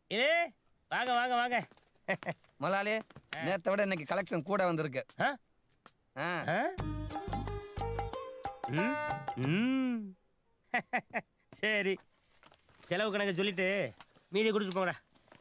ஏ வாங்க வாங்க வாங்க முதலாளி நேத்தை விட இன்னைக்கு கலெக்ஷன் கூட வந்திருக்கு ஆ? ஆ ஆ? ம், ம். சரி செலவு கணக்கு சொல்லிட்டு மீதி கொடுத்துட்டு போங்கடா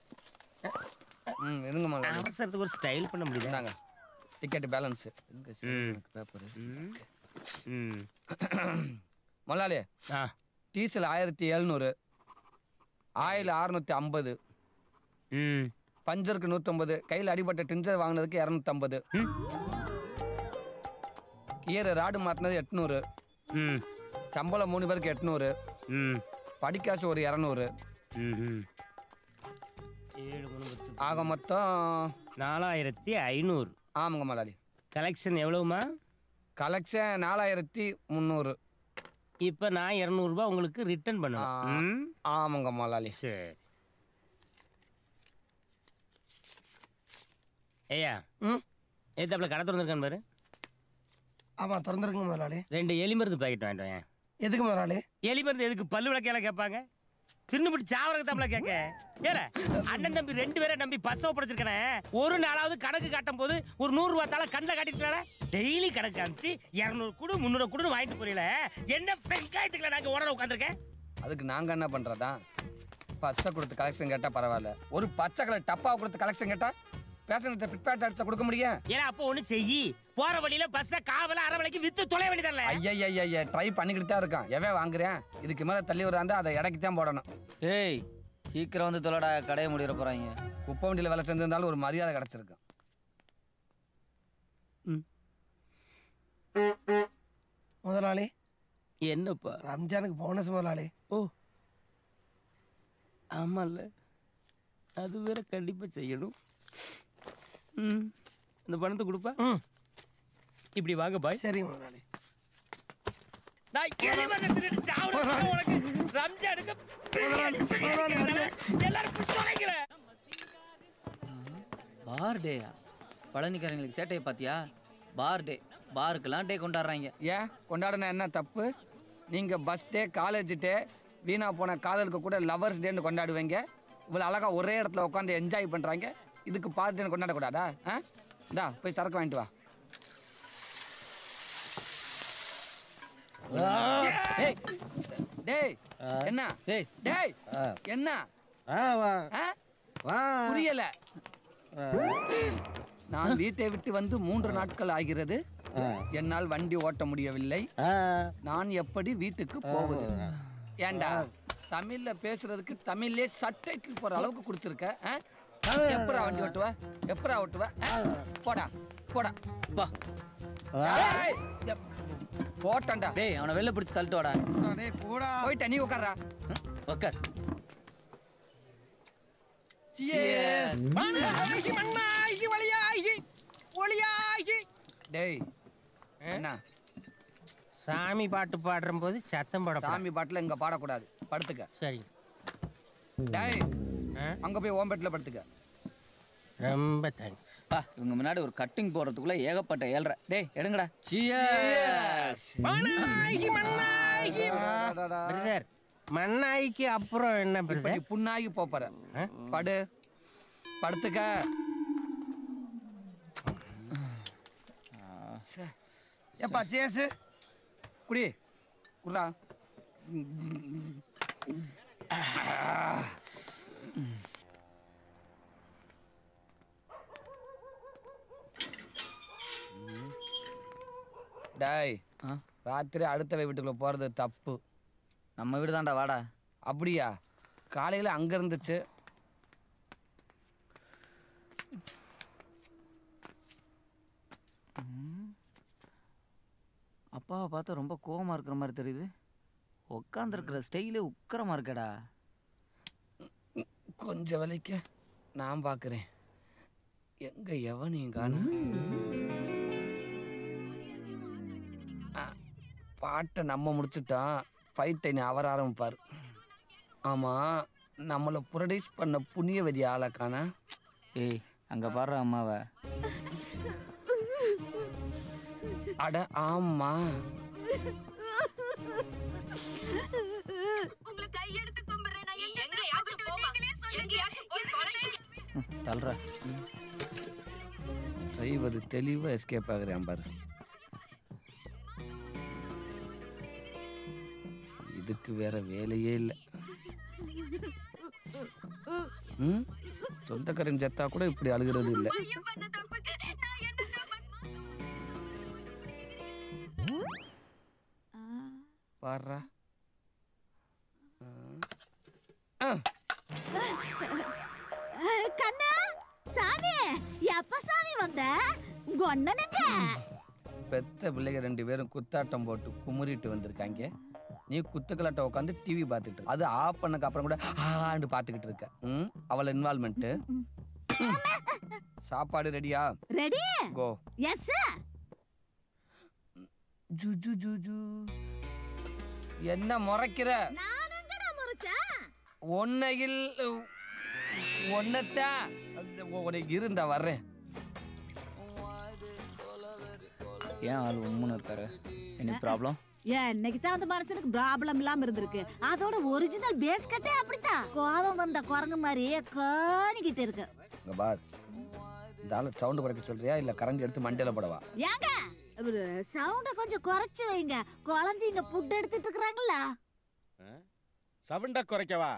ம் இருங்க முதலாளி அவசரத்துக்கு ஒரு ஸ்டைல் பண்ண முடியுதா இந்தாங்க டிக்கெட் பேலன்ஸ் எங்க ம். பேப்பர் ம். ம். முதலாளி ஆ டீசல் ஆயிரத்தி எழுநூறு ஆயில் அறுநூத்தி ஐம்பது ம் பஞ்சருக்கு நூற்றம்பது கையில் அடிபட்ட டிஞ்சர் வாங்கினதுக்கு இரநூத்தம்பது ம். கியர் ராடு மாற்றினது எட்நூறு ம் சம்பளம் மூணு பேருக்கு எட்நூறு ம் படிக்காசு ஒரு இரநூறு ம் ம் ஏழு மூணு பத்து ஆக மொத்தம் நாலாயிரத்தி ஐநூறு ஆமாங்க முதலாளி கலெக்ஷன் எவ்வளவுமா கலெக்ஷன் நாலாயிரத்தி முந்நூறு இப்போ நான் இரநூறுபா உங்களுக்கு ரிட்டர்ன் பண்ணுவேன் ம் ஆமாங்க முதலாளி சரி ஐயா ம் ஏத்தாப்புல கடை திறந்துருக்கான்னு பாரு ஆமாம் திறந்துருக்குங்க முதலாளி ரெண்டு எலி மருந்து பாக்கெட் வாங்கிட்டு வாங்க எதுக்கு முதலாளி எலி மருந்து எதுக்கு பல்லு விளக்கையில கேட்பாங்க தின்னுபிட்டு சாவரக்கு தமிழ கேட்க ஏல அண்ணன் தம்பி ரெண்டு பேரை நம்பி பஸ்ஸை படைச்சிருக்கனே ஒரு நாளாவது கணக்கு காட்டும் போது ஒரு நூறு ரூபா தால கண்ணில் காட்டிட்டு டெய்லி கணக்கு காமிச்சு இரநூறு குடு முந்நூறு குடு வாங்கிட்டு போறீல என்ன வெங்காயத்துக்குல நாங்க உடனே உட்காந்துருக்கேன் அதுக்கு நாங்கள் என்ன பண்ணுறதா பச்சை கொடுத்து கலெக்ஷன் கேட்டால் பரவாயில்ல ஒரு பச்சை கலர் டப்பாவை கொடுத்து கலெக்ஷன் கேட்டால் பேசஞ்சர் பிட்பேட் அடிச்சா கொடுக்க முடியும் ஏன்னா அப்போ ஒண்ணு செய்யி போற வழியில பஸ்ஸை காவல அரை விலைக்கு வித்து தொலை வேண்டியதல்ல ஐயா ட்ரை பண்ணிக்கிட்டு தான் இருக்கான் எவன் வாங்குறேன் இதுக்கு மேலே தள்ளி வராந்தா அதை இடைக்கு தான் போடணும் ஏய் சீக்கிரம் வந்து தொலைடா கடையை முடிகிற போகிறாங்க குப்பை வண்டியில் வேலை செஞ்சிருந்தாலும் ஒரு மரியாதை கிடச்சிருக்கும் முதலாளி என்னப்பா ரம்ஜானுக்கு போனஸ் முதலாளி ஓ ஆமால்ல அது வேற கண்டிப்பா செய்யணும் ம் இந்த பணத்தை கொடுப்பா ம் இப்படி வாங்க பாய் சரிங்க முதலாளி நான் எலிமகன் திருடி சாவணும் உனக்கு ரம்ஜானுக்கு எல்லாரும் புஷ்வாங்களே பார் டேயா பழனிக்காரங்களுக்கு சேட்டையை பார்த்தியா பார் டே பாருக்கெல்லாம் டே கொண்டாடுறாங்க ஏன் கொண்டாடின என்ன தப்பு நீங்கள் பஸ் டே காலேஜ் டே வீணா போன காதலுக்கு கூட லவர்ஸ் டேன்னு கொண்டாடுவீங்க இவ்வளோ அழகாக ஒரே இடத்துல உட்காந்து என்ஜாய் பண்ணுறாங்க இதுக்கு பார்ட்டின்னு கொண்டாடக்கூடாதா ஆ இந்தா போய் சரக்கு வாங்கிட்டு வா ஏய் டேய் என்ன ஏய் டேய் என்ன ஆ வா ஆ? வா புரியல நான் வீட்டை விட்டு வந்து மூன்று நாட்கள் ஆகிறது என்னால் வண்டி ஓட்ட முடியவில்லை நான் எப்படி வீட்டுக்கு போவது ஏண்டா தமிழ்ல பேசுறதுக்கு தமிழ்லே சட்டைக்கு போற அளவுக்கு குடிச்சிருக்க ஆ? எப்படா வண்டி ஓட்டுவ எப்படா ஓட்டுவ ஆ? போடா போடா பா ஏய், எப்- போட்டேன்டா டேய் அவனை வெளில பிடிச்சி தள்ளிட்டு வாடா டேய் போடா போயிட்ட நீ உட்கார்றா ம், உக்கார் டேய் என்ன சாமி பாட்டு பாடுற போது சத்தம் போட சாமி பாட்டுல இங்க பாடக்கூடாது படுத்துக்க சரி டேய் ஆ? அங்க போய் ஓம்பேட்டில் படுத்துக்க ரொம்ப தேங்க்ஸ் பா இவங்க முன்னாடி ஒரு கட்டிங் போடுறதுக்குள்ள ஏகப்பட்ட ஏழ்ற டேய் எடுங்கடா சியர்ஸ் பிரதர் மண்ணாய்க்கு அப்புறம் என்ன இப்ப நீ பிரதர் புண்ணாகி போற படு படுத்துக்க ஏப்பா சேஸு குடி குடுறா டேய் ஆ ராத்திரி அடுத்த வீட்டுக்குள்ள போறது தப்பு நம்ம வீடு தான்டா வாடா அப்படியா காலையில அங்க இருந்துச்சு அப்பாவை பார்த்தா ரொம்ப கோவமா இருக்கிற மாதிரி தெரியுது உட்காந்துருக்கிற ஸ்டைலே உக்கரமா இருக்கடா கொஞ்சம் விலைக்கு நான் பார்க்குறேன் எங்க எவனையும் காணும் பாட்டை நம்ம முடிச்சுட்டோம் ஃபைட்டை நீ அவர் ஆரம்பிப்பார் ஆமாம் நம்மளை ப்ரொடியூஸ் பண்ண புண்ணியவதி ஆளை காண ஏய் அங்க பாடுற அம்மாவை அட ஆமா உங்களை கையெடுத்து கும்பிடுறேன் நான் எங்கேயாச்சும் போமா எங்கேயாச்சும் போய் தள்ளுற டிரைவர் தெளிவாக எஸ்கேப் ஆகுறேன் பாரு இதுக்கு வேற வேலையே இல்லை ம் சொந்தக்காரங்க செத்தா கூட இப்படி அழுகிறது இல்லை பாடுறா கண்ணா சாமி எப்ப சாமி வந்த கொன்னனுங்க பெத்த பிள்ளைங்க ரெண்டு பேரும் குத்தாட்டம் போட்டு குமுறிட்டு வந்திருக்காங்க நீ குத்துக்கலாட்ட உட்காந்து டிவி பார்த்துட்டு இருக்க. அது ஆஃப் பண்ணக்கு அப்புறம் கூட ஆண்டு பார்த்துக்கிட்டு இருக்க ம் அவளை இன்வால்மெண்ட்டு சாப்பாடு ரெடியா ரெடி கோ எஸ் ஜு ஜு ஜு ஜு என்ன முறைக்கிற நான் எங்கடா முறைச்சேன் ஒன்னையில் ஒன்னத்தான் ஒரு இருந்தா வர்றேன் ஏன் ஆள் உம்முன்னு இருக்காரு எனி ப்ராப்ளம் என்னைக்கு தான் அந்த மனுஷனுக்கு ப்ராப்ளம் இல்லாம இருந்திருக்கு அதோட ஒரிஜினல் பேஸ் கட்டே அப்படித்தான் கோபம் வந்த குரங்கு மாதிரி காணிக்கிட்டு இருக்கு இங்க பார் இந்த ஆளை சவுண்டு குறைக்க சொல்றியா இல்ல கரண்ட் எடுத்து மண்டையில போடவா ஏங்க சவுண்ட கொஞ்சம் குறைச்சு வைங்க குழந்தைங்க புட் எடுத்துட்டு இருக்கிறாங்களா சவுண்ட குறைக்கவா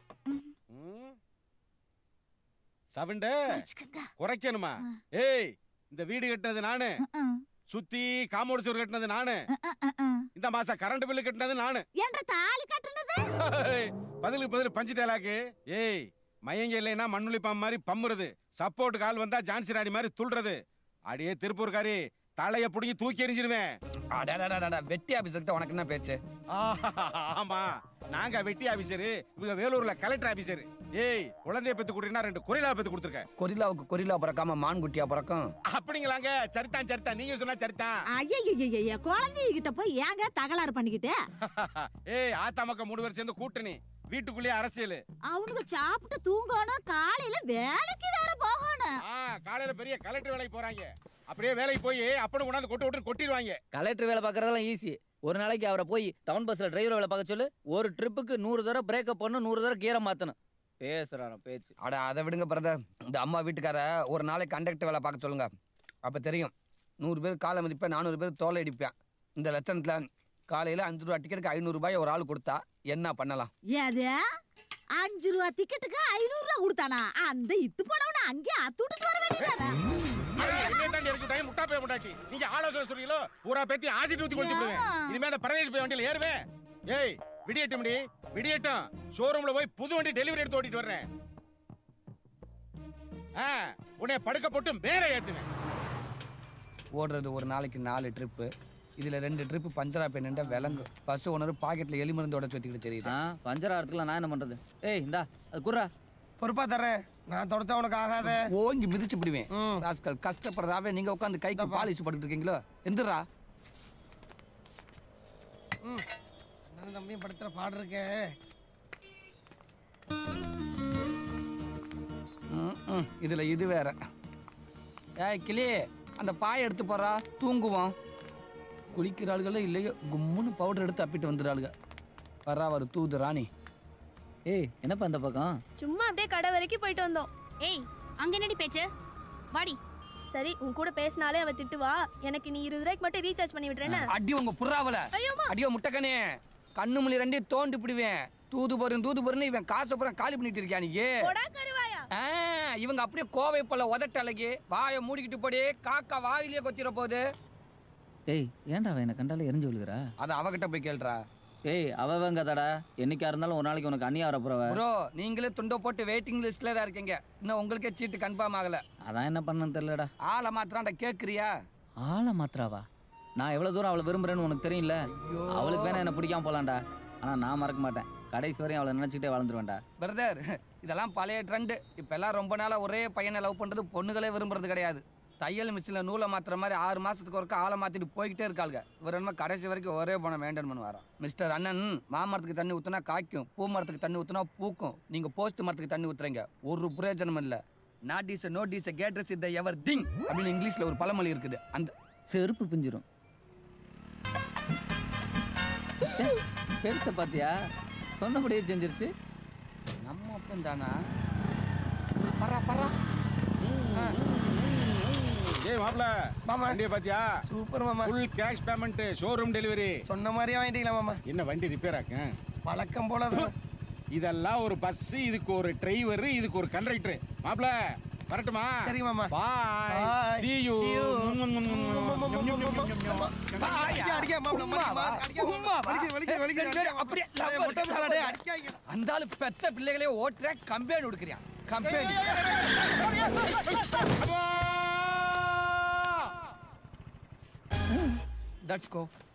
சவுண்ட குறைச்சுக்கங்க குறைக்கணுமா ஏய் இந்த வீடு கட்டினது நானு ம், சுத்தி காமோடு சோறு கட்டினது நானு ம், ம், ம். இந்த மாசம் கரண்ட் பில்லு கட்டினது நானு என்ற தாலி கட்டுனது பதிலுக்கு பதில் பஞ்சு டேலாக்கு ஏய் மயங்க இல்லைன்னா மண்ணுளி பாம்பு மாதிரி பம்முறது சப்போர்ட் கால் வந்தா ஜான்சி ராணி மாதிரி துள்ளுறது அடியே திருப்பூர்காரி தலைய புடுங்கி தூக்கி எறிஞ்சிருவேன் அடடடடடா, வெட்டி ஆபீசர்கிட்ட உனக்கு என்ன பேச்சு ஆஹா, ஆமா நாங்க வெட்டி ஆபீசரு இவங்க வேலூர்ல கலெக்டர் ஆபீசர் ஏய் குழந்தைய பெத்து கொடுத்தீங்கன்னா ரெண்டு கொரிலா பெத்து கொடுத்துருக்கேன் கொரில்லாவுக்கு கொரில்லா பிறக்காம மான் குட்டியா பிறக்கும் அப்படிங்களாங்க சரிதான் சரிதான் நீங்க சொன்னா சரிதான் ஐய குழந்தைகிட்ட போய் ஏங்க தகராறு பண்ணிக்கிட்டு ஏய் ஆத்தா மக்கா மூணு பேர் சேர்ந்து கூட்டணி வீட்டுக்குள்ளேயே அரசியல் அவனுக்கு சாப்பிட்டு தூங்கணும் காலையில வேலைக்கு வேற போகணும் ஆ காலையில பெரிய கலெக்டர் வேலைக்கு போறாங்க அப்படியே வேலைக்கு போய் அப்பனு கொண்டாந்து கொட்டு விட்டு கொட்டிடுவாங்க கலெக்டர் வேலை பார்க்கறதெல்லாம் ஈஸி ஒரு நாளைக்கு அவரை போய் டவுன் பஸ்ஸில் டிரைவர் வேலை பார்க்க சொல்லு ஒரு ட்ரிப்புக்கு நூறு தடவை பிரேக்கப் பண்ணணும் நூறு தடவை கீரை மாற்றணும் பேசுகிறான் பேச்சு அட அதை விடுங்க பிரதர் இந்த அம்மா வீட்டுக்கார ஒரு நாளைக்கு கண்டக்டர் வேலை பார்க்க சொல்லுங்க அப்ப தெரியும் நூறு பேர் காலை மதிப்பேன் நானூறு பேர் தோலை அடிப்பேன் இந்த லட்சணத்தில் காலையில் அஞ்சு ரூபா டிக்கெட்டுக்கு ஐநூறுரூபாய் ஒரு ஆள் கொடுத்தா என்ன பண்ணலாம் எது அஞ்சு ரூபா டிக்கெட்டுக்கு ஐநூறு ரூபா கொடுத்தானா அந்த இத்து போனவன அங்கே அத்துட்டு வர வேண்டியதானே என்னைய தாண்டி இருக்குதாங்க முட்டா போய் முட்டாட்டி நீங்க ஆலோசனை சொல்றீங்களோ ஊரா பேத்தி ஆசிட் ஊத்தி கொளுத்தி விடுவேன் இனிமே அந்த பரதேசி போய் வண்டியில ஏறுவேன் ஏய் விடியட்டும் முடி விடியட்டும் ஷோரூம்ல போய் புது வண்டி டெலிவரி எடுத்து ஓட்டிட்டு வர்றேன் ஆ உன்னை படுக்க போட்டு மேல ஏத்துவேன் ஓடுறது ஒரு நாளைக்கு நாலு ட்ரிப்பு இதில் ரெண்டு ட்ரிப்பு பஞ்சரா பெண்ணுண்ட விலங்கு பஸ் ஓனர் பாக்கெட்டில் எலி மருந்தோட சுற்றிக்கிட்டு தெரியுது ஆ பஞ்சர் ஆகிறதுக்குலாம் நான் என்ன பண்ணுறது ஏய் இந்தா அது குர்ரா பொறுப்பா தரேன் நான் தொடச்சா உனக்கு ஆகாத ஓங்கி மிதிச்சு விடுவேன் ராஸ்கல் கஷ்டப்படுறதாவே நீங்க உட்காந்து கைக்கு பாலிஷ் போட்டுட்டு இருக்கீங்களோ எந்திரா அண்ணன் தம்பியும் படுத்துற பாடு இருக்க ம், ம், இதுல இது வேற ஏய் கிளி அந்த பாயை எடுத்து போறா தூங்குவோம் குளிக்கிற ஆளுகளே இல்லையோ கும்முன்னு பவுடர் எடுத்து அப்பிட்டு வந்துடுறாளுங்க வரா வரு தூது ராணி ஏய் என்னப்பா அந்த பக்கம் சும்மா அப்படியே கடை வரைக்கும் போயிட்டு வந்தோம் ஏய் அங்க என்னடி பேச்சு வாடி சரி உன் கூட பேசினாலே அவ திட்டுவா எனக்கு நீ இருபது ரூபாய்க்கு மட்டும் ரீசார்ஜ் பண்ணி விட்டுறேன்னு அடி உங்க புறாவல அடியோ முட்டைக்கனே கண்ணு மொழி ரெண்டையும் தோண்டி பிடிவேன் தூது போறேன் தூது போறேன்னு இவன் காசை பூரா காலி பண்ணிட்டு இருக்கியா நீ போடா கருவாயா ஆ, இவங்க அப்படியே கோவை போல உதட்ட அழகி வாயை மூடிக்கிட்டு போடி காக்கா வாயிலேயே கொத்திர போகுது ஏய் ஏன்டா அவன் என்ன கண்டாலே எரிஞ்சு விழுகிறா அதை அவகிட்ட போய் கேள்றா ஏய் அவன் கதாடா என்னைக்கா இருந்தாலும் ஒரு நாளைக்கு உனக்கு அண்ணியா வரப்போறவ ப்ரோ நீங்களே துண்டை போட்டு வெயிட்டிங் லிஸ்ட்ல தான் இருக்கீங்க இன்னும் உங்களுக்கே சீட்டு கன்ஃபார்ம் ஆகல அதான் என்ன பண்ணன்னு தெரியலடா ஆளை மாத்திரான்டா கேக்குறியா ஆளை மாத்திராவா நான் எவ்வளோ தூரம் அவளை விரும்புறேன்னு உனக்கு தெரியும்ல அவளுக்கு வேணா என்ன பிடிக்காம போலாம்டா ஆனால் நான் மறக்க மாட்டேன் கடைசி வரையும் அவளை நினச்சிக்கிட்டே வளர்ந்துருவேன்டா பிரதர் இதெல்லாம் பழைய ட்ரெண்டு இப்பெல்லாம் ரொம்ப நாளா ஒரே பையனை லவ் பண்றது பொண்ணுகளே விரும்புறது கிடையாது தையல் மிஷின்ல நூலை மாத்துற மாதிரி ஆறு மாசத்துக்கு ஒருக்கா ஆளை மாத்திட்டு போய்கிட்டே இருக்காளுங்க இவர் என்ன கடைசி வரைக்கும் ஒரே போன மெயின்டைன் பண்ண வரோம் மிஸ்டர் அண்ணன் மாமரத்துக்கு தண்ணி ஊத்துனா காய்க்கும் பூ மரத்துக்கு தண்ணி ஊத்துனா பூக்கும் நீங்க போஸ்ட் மரத்துக்கு தண்ணி ஊத்துறீங்க ஒரு பிரயோஜனம் இல்ல not is no disastrous is everything அப்படின்னு இங்கிலீஷ்ல ஒரு பழமொழி இருக்குது அந்த செருப்பு பிஞ்சிரும் ஏய், பெருசை பார்த்தியா சொன்னபடியே செஞ்சிருச்சு நம்ம அப்பன் தானா பரா பரா ஏய் மாப்ள மாமா. வண்டியை பாத்தியா சூப்பர் மாமா full cash payment showroom delivery சொன்ன மாதிரியே வாங்கிட்டீங்களா மாமா என்ன வண்டி ரிப்பேர் ஆக்க வழக்கம் போல தான் இதெல்லாம் ஒரு பஸ் இதுக்கு ஒரு டிரைவர் இதுக்கு ஒரு கண்டக்டர் மாப்ள வரட்டுமா சரி மாமா. பாய் Bye. see you See you. அடிக்க, அடிக்க, மாமா, உம்மாவா? மாமா, அடிக்க, மாமா. உம்மாவா? வலிக்குது, வலிக்குது, வலிக்குது, ரெண்டு பேரும் அடிக்க, அப்படியே மாமா. லவ்வர், மொட்டை பிள்ளை, லவ்வர். அடிக்காதீங்க. அந்த ஆளு பெத்த பிள்ளைகளே ஓட்டுற கம்பெனி கொடுக்குறியா கம்பெனி தட்ஸ் கோ